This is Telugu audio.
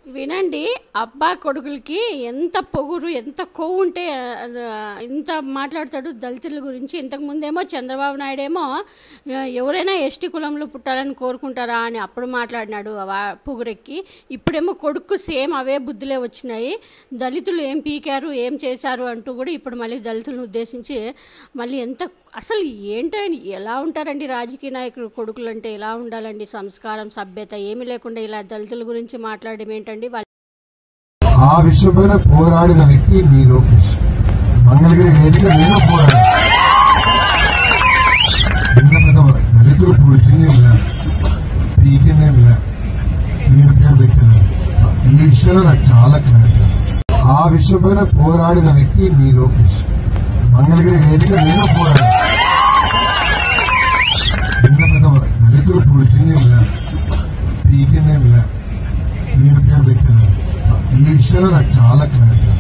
వినండి అబ్బా కొడుకులకి ఎంత పొగురు ఎంత కొవ్వు ఉంటే ఆ, ఇంత మాట్లాడతాడు దళితుల గురించి ఇంతకు ముందేమో చంద్రబాబు నాయుడు ఏమో ఆ, ఎవరైనా ఎస్టీ కులంలో పుట్టాలని కోరుకుంటారా అని అప్పుడు మాట్లాడినాడు ఆ వా- పొగురెక్కి ఇప్పుడేమో కొడుకు సేమ్ అవే బుద్ధులే వచ్చినాయి దళితులు ఏం పీకారు ఏం చేశారు అంటూ కూడా ఇప్పుడు మళ్ళీ దళితులను ఉద్దేశించి మళ్ళీ ఎంత అసలు ఏంటండి ఎలా ఉంటారండి రాజకీయ నాయకులు కొడుకులు అంటే ఎలా ఉండాలండి సంస్కారం సభ్యత ఏమీ లేకుండా ఇలా దళితుల గురించి మాట్లాడడం ఏంటండి వాళ్ళ ఆ విషయమైన పోరాడిన వ్యక్తి మీ లోకేష్ మంగళగిరి వేదిక మీద పోరాడు నిన్న పెద్ద దళితులు పొడిసిందేం లే పీకిందేం లే మీరు పేరు పెట్టినారు ఈ విషయంలో నాకు చాలా క్లారిటీ ఆ విషయమైన పోరాడిన వ్యక్తి మీ లోకేష్ మంగళగిరి వేదిక మీద పోరాడు నిన్న పెద్ద దళితులు పొడిసిందేం లే పీకిందేం లే మీరు పేరు పెట్టినారు ఈ విషయంలో నాకు చాలా క్లారిటీ